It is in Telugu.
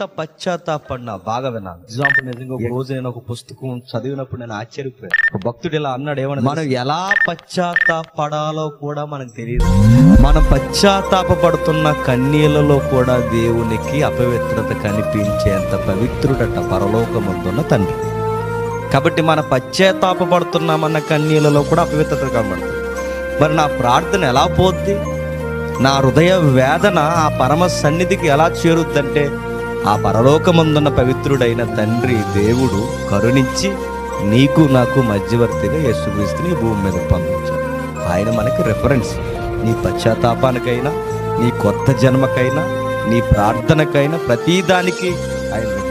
ఎంత పశ్చాత్తాపడినా బాగా విన్నాను ఎగ్జాంపుల్ నిజంగా ఒక రోజు నేను ఒక పుస్తకం చదివినప్పుడు నేను ఆశ్చర్యపోయాను ఒక భక్తుడు ఇలా అన్నాడు ఏమన్నా మనం ఎలా పశ్చాత్తాపడాలో కూడా మనకు తెలియదు మనం పశ్చాత్తాపడుతున్న కన్నీళ్లలో కూడా దేవునికి అపవిత్రత కనిపించేంత పవిత్రుడట పరలోకమందున్న తండ్రి కాబట్టి మన పశ్చాత్తాపడుతున్నామన్న కన్నీళ్లలో కూడా అపవిత్రత కనబడుతుంది మరి నా ప్రార్థన ఎలా పోద్ది నా హృదయ వేదన ఆ పరమ సన్నిధికి ఎలా చేరుద్దంటే ఆ పరలోకమందున్న పవిత్రుడైన తండ్రి దేవుడు కరుణించి నీకు నాకు మధ్యవర్తిగా యేసుక్రీస్తుని ఈ భూమి మీద పంపించాడు ఆయన మనకి రెఫరెన్స్ నీ పశ్చాత్తాపానికైనా నీ కొత్త జన్మకైనా నీ ప్రార్థనకైనా ప్రతిదానికి ఆయన